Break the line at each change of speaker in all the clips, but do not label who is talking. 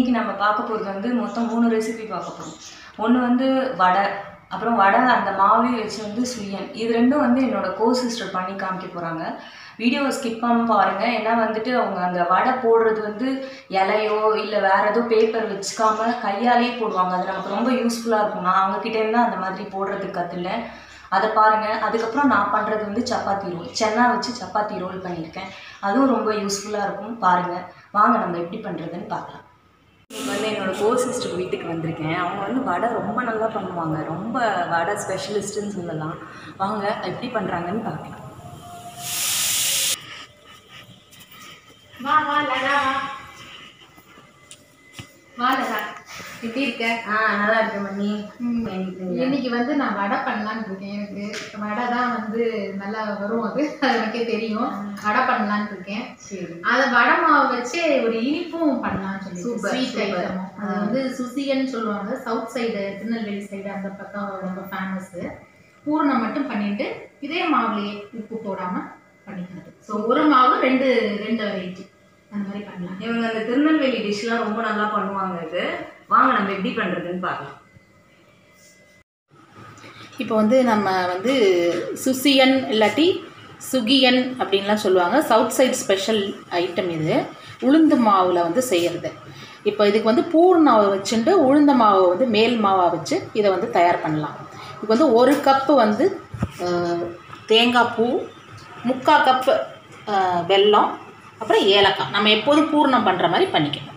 இன்னைக்கு நம்ம பார்க்க போகிறது வந்து மொத்தம் மூணு ரெசிபி பார்க்க போகிறோம் ஒன்று வந்து வடை அப்புறம் வடை அந்த மாவையும் வச்சு வந்து சுயன் இது ரெண்டும் வந்து என்னோட கோ சிஸ்டர் பண்ணி காமிக்க போகிறாங்க வீடியோவை ஸ்கிப் பண்ணாம பாருங்கள் ஏன்னா வந்துட்டு அவங்க அந்த வடை போடுறது வந்து இலையோ இல்லை வேற ஏதோ பேப்பர் வச்சுக்காம கையாலேயே போடுவாங்க அது நமக்கு ரொம்ப யூஸ்ஃபுல்லாக இருக்கும் நான் அவங்கக்கிட்டேருந்து தான் அந்த மாதிரி போடுறதுக்கு கற்றுல அதை பாருங்கள் அதுக்கப்புறம் நான் பண்ணுறது வந்து சப்பாத்தி ரோல் சென்னா வச்சு சப்பாத்தி ரோல் பண்ணியிருக்கேன் அதுவும் ரொம்ப யூஸ்ஃபுல்லாக இருக்கும் பாருங்கள் வாங்க நம்ம எப்படி பண்ணுறதுன்னு பார்க்கலாம் இன்னைக்கு வந்து என்னோட கோ சிஸ்டர் வீட்டுக்கு வந்திருக்கேன் அவங்க வந்து வடை ரொம்ப நல்லா பண்ணுவாங்க ரொம்ப வடை ஸ்பெஷலிஸ்ட்டுன்னு சொல்லலாம் வாங்க எப்படி பண்ணுறாங்கன்னு பார்க்கலாம்
வா வா லதா வா வா லதா எப்படி இருக்க
ஆ நல்லா இருக்கு மணி
இன்னைக்கு வந்து நான் வடை பண்ணலான்னு இருக்கேன் எனக்கு வடை தான் வந்து நல்லா வரும் அது அது எனக்கே தெரியும் வடை பண்ணலான்னு இருக்கேன்
சரி
அதை வடை மாவு வச்சு ஒரு இனிப்பும் பண்ணலாம்னு சொல்லி
Super,
ஸ்வீட்
super.
ஐட்டமும் அது வந்து சுசியன்னு சொல்லுவாங்க சவுத் சைடு திருநெல்வேலி சைடு அந்த பக்கம் ரொம்ப ஃபேமஸ் பூரணம் மட்டும் பண்ணிட்டு இதே மாவுலயே உப்பு போடாம பண்ணிக்கிறது ஸோ ஒரு மாவு ரெண்டு ரெண்டு வெரைட்டி அந்த மாதிரி பண்ணலாம்
இவங்க அந்த திருநெல்வேலி டிஷ்லாம் ரொம்ப நல்லா பண்ணுவாங்க இது வாங்க நம்ம எப்படி பண்ணுறதுன்னு பார்க்கலாம்
இப்போ வந்து நம்ம வந்து சுசியன் இல்லாட்டி சுகியன் அப்படின்லாம் சொல்லுவாங்க சவுத் சைடு ஸ்பெஷல் ஐட்டம் இது உளுந்து மாவில் வந்து செய்கிறது இப்போ இதுக்கு வந்து பூர்ணாவை வச்சுட்டு உளுந்த மாவை வந்து மேல் மாவாக வச்சு இதை வந்து தயார் பண்ணலாம் இப்போ வந்து ஒரு கப்பு வந்து அஹ், தேங்காய் பூ முக்கால் கப்பு அஹ், வெல்லம் அப்புறம் ஏலக்காய் நம்ம எப்போதும் பூர்ணம் பண்ணுற மாதிரி பண்ணிக்கணும்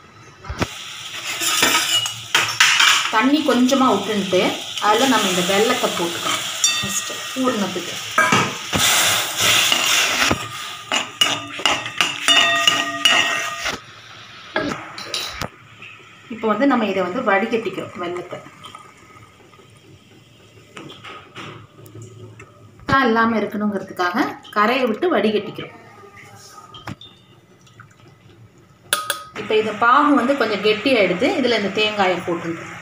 தண்ணி கொஞ்சமாக விட்டுன்ட்டு அதில் நம்ம இந்த வெள்ளத்தை போட்டுக்கணும் ஃபஸ்ட்டு பூர்ணத்துக்கு இப்போ வந்து நம்ம இதை வந்து வடிகட்டிக்கிறோம் வெள்ளத்தை இல்லாமல் இருக்கணுங்கிறதுக்காக கரையை விட்டு வடிகட்டிக்கிறோம் இப்போ இந்த பாகு வந்து கொஞ்சம் கெட்டியாக எடுத்து இதில் இந்த தேங்காயை போட்டுருக்கோம்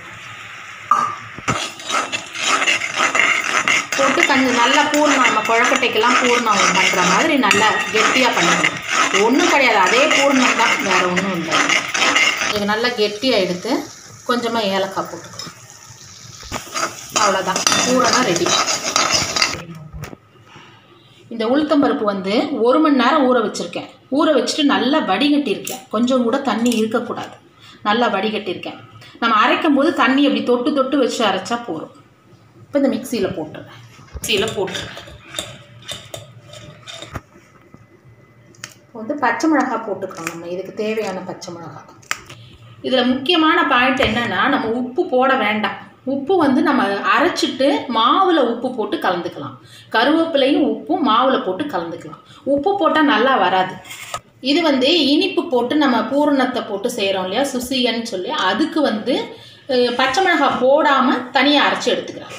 போட்டு கொஞ்சம் நல்லா பூர்ணம் நம்ம குழக்கட்டைக்கெல்லாம் பூர்ணம் பண்ணுற மாதிரி நல்லா கெட்டியாக பண்ணிக்கணும் ஒன்றும் கிடையாது அதே பூர்ணம் தான் வேறு ஒன்றும் இல்லை இது நல்லா கெட்டியாக எடுத்து கொஞ்சமாக ஏலக்காய் போட்டுக்கணும் அவ்வளோதான் பூரணம் ரெடி இந்த உளுத்தம்பருப்பு வந்து ஒரு மணி நேரம் ஊற வச்சுருக்கேன் ஊற வச்சுட்டு நல்லா வடிகட்டியிருக்கேன் கொஞ்சம் கூட தண்ணி இருக்கக்கூடாது நல்லா வடிகட்டியிருக்கேன் நம்ம அரைக்கும் போது தண்ணி அப்படி தொட்டு தொட்டு வச்சு அரைச்சா போதும் இப்போ இந்த மிக்சியில் போட்டுறேன் மிக்சியில் போட்டுறேன் இப்போ வந்து பச்சை மிளகாய் போட்டுக்கிறோம் நம்ம இதுக்கு தேவையான பச்சை மிளகாய் இதில் முக்கியமான பாயிண்ட் என்னென்னா நம்ம உப்பு போட வேண்டாம் உப்பு வந்து நம்ம அரைச்சிட்டு மாவில் உப்பு போட்டு கலந்துக்கலாம் கருவேப்பிலையும் உப்பும் மாவில் போட்டு கலந்துக்கலாம் உப்பு போட்டால் நல்லா வராது இது வந்து இனிப்பு போட்டு நம்ம பூரணத்தை போட்டு செய்கிறோம் இல்லையா சுசியன்னு சொல்லி அதுக்கு வந்து அஹ், பச்சை மிளகாய் போடாமல் தனியாக அரைச்சி எடுத்துக்கிறேன்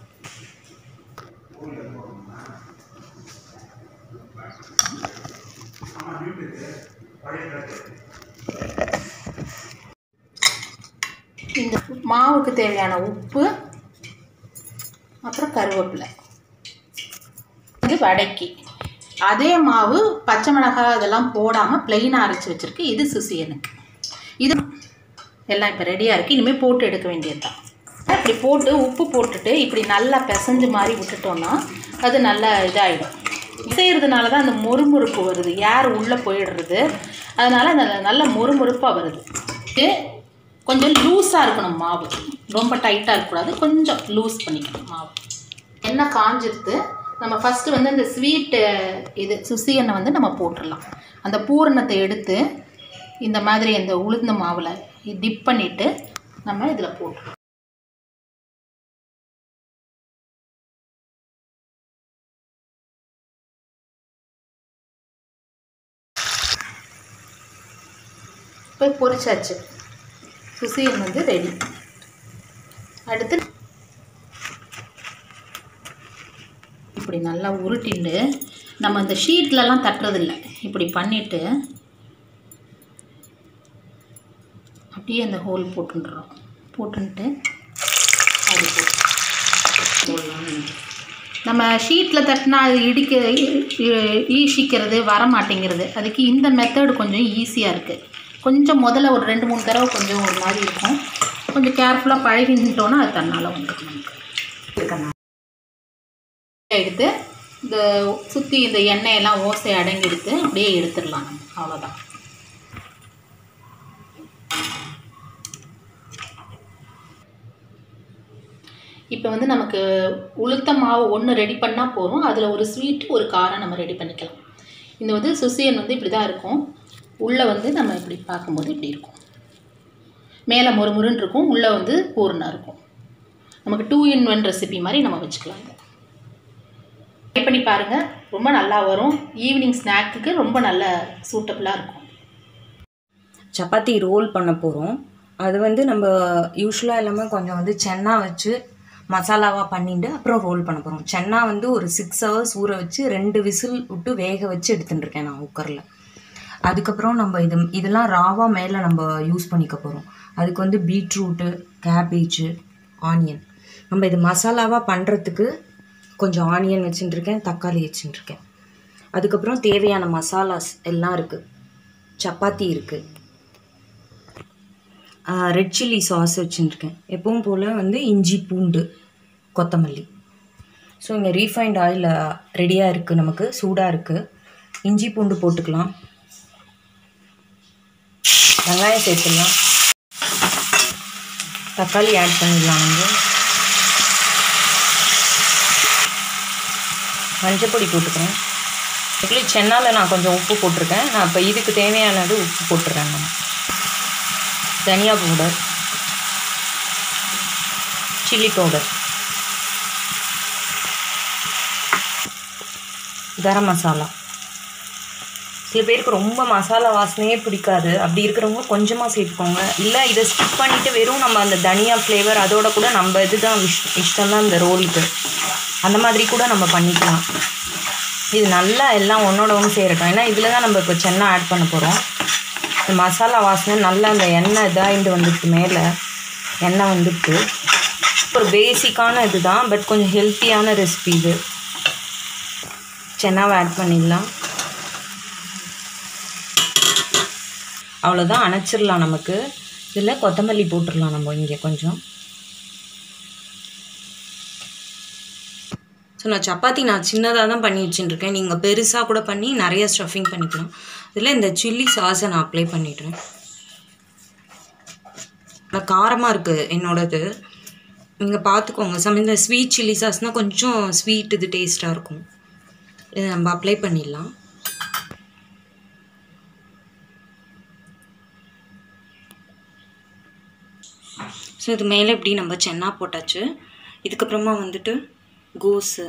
இந்த மாவுக்கு தேவையான உப்பு அப்புறம் கருவேப்பிலை இது வடைக்கு அதே மாவு பச்சை மிளகாய் இதெல்லாம் போடாமல் ப்ளெயினாக அரைச்சி வச்சுருக்கு இது சுசியனுக்கு இது எல்லாம் இப்போ ரெடியாக இருக்குது இனிமேல் போட்டு எடுக்க வேண்டியது தான் இப்படி போட்டு உப்பு போட்டுட்டு இப்படி நல்லா பிசைஞ்சு மாதிரி விட்டுட்டோம்னா அது நல்லா இதாகிடும் செய்கிறதுனால தான் அந்த மொறுமொறுப்பு வருது யார் உள்ளே போயிடுறது அதனால் அந்த நல்ல மொறுமொறுப்பாக வருது இது கொஞ்சம் லூஸாக இருக்கணும் மாவு ரொம்ப டைட்டாக இருக்கக்கூடாது கொஞ்சம் லூஸ் பண்ணிக்கணும் மாவு எண்ணெய் காஞ்சிருது நம்ம ஃபஸ்ட்டு வந்து இந்த ஸ்வீட்டு இது சுசி எண்ணெய் வந்து நம்ம போட்டுடலாம் அந்த பூரணத்தை எடுத்து இந்த மாதிரி இந்த உளுந்த மாவில் டிப் பண்ணிவிட்டு நம்ம இதில் போட்டுருவோம் இப்போ பொரிச்சாச்சு சுசியன் வந்து ரெடி அடுத்து இப்படி நல்லா உருட்டிண்டு நம்ம அந்த ஷீட்லலாம் தட்டுறதில்ல இப்படி பண்ணிவிட்டு அப்படியே அந்த ஹோல் போட்டுன்றோம் போட்டுன்ட்டு அது போட்டு நம்ம ஷீட்டில் தட்டினா அது இடிக்க இ- ஈசிக்கிறது வர மாட்டேங்கிறது அதுக்கு இந்த மெத்தடு கொஞ்சம் ஈஸியாக இருக்குது கொஞ்சம் முதல்ல ஒரு ரெண்டு மூணு தடவை கொஞ்சம் ஒரு மாதிரி இருக்கும் கொஞ்சம் கேர்ஃபுல்லாக பழகிட்டோன்னா அது தன்னால் வந்துடும் நமக்கு எடுத்து இந்த சுற்றி இந்த எண்ணெயெல்லாம் ஓசை அடங்கி எடுத்து அப்படியே எடுத்துடலாம் நம்ம அவ்வளோதான் இப்போ வந்து நமக்கு உளுத்த மாவு ஒன்று ரெடி பண்ணால் போதும் அதில் ஒரு ஸ்வீட் ஒரு காரம் நம்ம ரெடி பண்ணிக்கலாம் இந்த வந்து சுசியன் வந்து இப்படி தான் இருக்கும் உள்ளே வந்து நம்ம இப்படி பார்க்கும்போது இப்படி இருக்கும் மேலே மொறுமுறுன்னு இருக்கும் உள்ளே வந்து பூர்ணம் இருக்கும் நமக்கு டூ இன் ஒன் ரெசிபி மாதிரி நம்ம வச்சுக்கலாம் இதை ட்ரை பண்ணி பாருங்கள் ரொம்ப நல்லா வரும் ஈவினிங் ஸ்நாக்குக்கு ரொம்ப நல்ல சூட்டபுளாக இருக்கும்
சப்பாத்தி ரோல் பண்ண போகிறோம் அது வந்து நம்ம யூஸ்வலாக இல்லாமல் கொஞ்சம் வந்து சென்னா வச்சு மசாலாவாக பண்ணிட்டு அப்புறம் ரோல் பண்ண போகிறோம் சென்னா வந்து ஒரு சிக்ஸ் ஹவர்ஸ் ஊற வச்சு ரெண்டு விசில் விட்டு வேக வச்சு எடுத்துட்டு இருக்கேன் நான் குக்கரில் அதுக்கப்புறம் நம்ம இது இதெல்லாம் ராவாக மேலே நம்ம யூஸ் பண்ணிக்க போகிறோம் அதுக்கு வந்து பீட்ரூட்டு கேபேஜு ஆனியன் நம்ம இது மசாலாவாக பண்ணுறதுக்கு கொஞ்சம் ஆனியன் வச்சுட்டுருக்கேன் தக்காளி வச்சுட்டுருக்கேன் அதுக்கப்புறம் தேவையான மசாலாஸ் எல்லாம் இருக்குது சப்பாத்தி இருக்குது ரெட் சில்லி சாஸ் வச்சுருக்கேன் எப்பவும் போல் வந்து இஞ்சி பூண்டு கொத்தமல்லி ஸோ இங்கே ரீஃபைண்ட் ஆயில் ரெடியாக இருக்குது நமக்கு சூடாக இருக்குது இஞ்சி பூண்டு போட்டுக்கலாம் வெங்காயம் சேர்த்துடலாம் தக்காளி ஆட் பண்ணிடலாம் வந்து மஞ்சப்பொடி போட்டுக்கிறேன் ஆக்சுவலி சென்னால் நான் கொஞ்சம் உப்பு போட்டிருக்கேன் நான் இப்போ இதுக்கு தேவையானது உப்பு போட்டுறேன் நான் தனியா powder chilli powder garam masala சில பேருக்கு ரொம்ப மசாலா வாசனையே பிடிக்காது அப்படி இருக்கிறவங்க கொஞ்சமாக சேர்த்துக்கோங்க இல்லை இதை ஸ்கிப் பண்ணிவிட்டு வெறும் நம்ம அந்த தனியா ஃப்ளேவர் அதோட கூட நம்ம இதுதான் விஷ் இஷ்டம் தான் இந்த ரோலுக்கு அந்த மாதிரி கூட நம்ம பண்ணிக்கலாம் இது நல்லா எல்லாம் ஒன்றோட ஒன்று சேரட்டும் ஏன்னா இதில் தான் நம்ம இப்போ சென்னா ஆட் பண்ண போகிறோம் இந்த மசாலா வாசனை நல்லா அந்த எண்ணெய் இதாகிட்டு வந்துருக்கு மேலே எண்ணெய் வந்துருக்கு ஒரு பேசிக்கான இது தான் பட் கொஞ்சம் ஹெல்த்தியான ரெசிபி இது சென்னாவை ஆட் பண்ணிடலாம் அவ்வளோதான் அணைச்சிடலாம் நமக்கு இதில் கொத்தமல்லி போட்டுடலாம் நம்ம இங்கே கொஞ்சம் ஸோ நான் சப்பாத்தி நான் சின்னதாக தான் பண்ணி வச்சுட்டுருக்கேன் நீங்கள் பெருசாக கூட பண்ணி நிறைய ஸ்டஃபிங் பண்ணிக்கலாம் இதில் இந்த சில்லி சாஸை நான் அப்ளை பண்ணிடுறேன் நல்லா காரமாக இருக்குது என்னோடது நீங்கள் பார்த்துக்கோங்க சம் இந்த ஸ்வீட் சில்லி சாஸ்னால் கொஞ்சம் ஸ்வீட் இது டேஸ்ட்டாக இருக்கும் இதை நம்ம அப்ளை பண்ணிடலாம் ஸோ இது மேலே இப்படி நம்ம சென்னா போட்டாச்சு இதுக்கப்புறமா வந்துட்டு கோஸு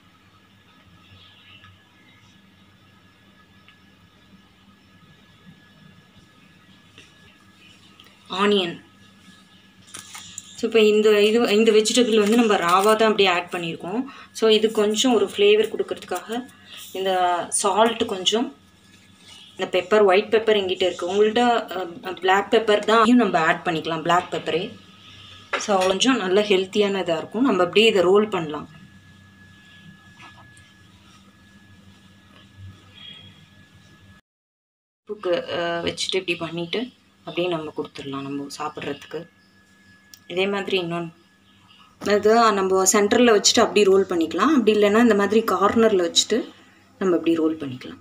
ஆனியன் ஸோ இப்போ இந்த இது இந்த வெஜிடபிள் வந்து நம்ம ராவாக தான் அப்படியே ஆட் பண்ணியிருக்கோம் ஸோ இது கொஞ்சம் ஒரு ஃப்ளேவர் கொடுக்கறதுக்காக இந்த சால்ட் கொஞ்சம் இந்த பெப்பர் ஒயிட் பெப்பர் எங்கிட்ட இருக்குது உங்கள்கிட்ட பிளாக் பெப்பர் தான் இதையும் நம்ம ஆட் பண்ணிக்கலாம் பிளாக் பெப்பரே ஸோ கொஞ்சம் நல்ல ஹெல்த்தியான இதாக இருக்கும் நம்ம அப்படியே இதை ரோல் பண்ணலாம் உப்புக்கு வச்சுட்டு இப்படி பண்ணிவிட்டு அப்படியே நம்ம கொடுத்துடலாம் நம்ம சாப்பிட்றதுக்கு இதே மாதிரி இன்னொன்று அது நம்ம சென்டரில் வச்சுட்டு அப்படி ரோல் பண்ணிக்கலாம் அப்படி இல்லைன்னா இந்த மாதிரி கார்னரில் வச்சுட்டு நம்ம இப்படி ரோல் பண்ணிக்கலாம்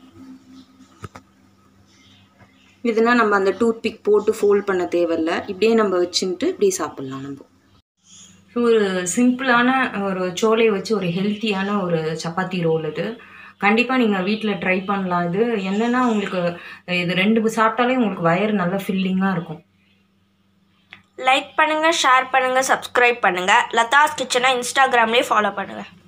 இதுனா நம்ம அந்த டூத் பிக் போட்டு ஃபோல்ட் பண்ண தேவையில்ல இப்படியே நம்ம வச்சுட்டு இப்படியே சாப்பிட்லாம் நம்ம ஸோ ஒரு சிம்பிளான ஒரு சோலையை வச்சு ஒரு ஹெல்த்தியான ஒரு சப்பாத்தி ரோல் இது கண்டிப்பாக நீங்கள் வீட்டில் ட்ரை பண்ணலாம் இது என்னென்னா உங்களுக்கு இது ரெண்டு சாப்பிட்டாலே உங்களுக்கு வயர் நல்லா ஃபில்லிங்காக இருக்கும்
லைக் பண்ணுங்கள் ஷேர் பண்ணுங்கள் சப்ஸ்கிரைப் பண்ணுங்கள் லதாஸ் கிச்சனை இன்ஸ்டாகிராம்லேயே ஃபாலோ பண்ணுங்கள்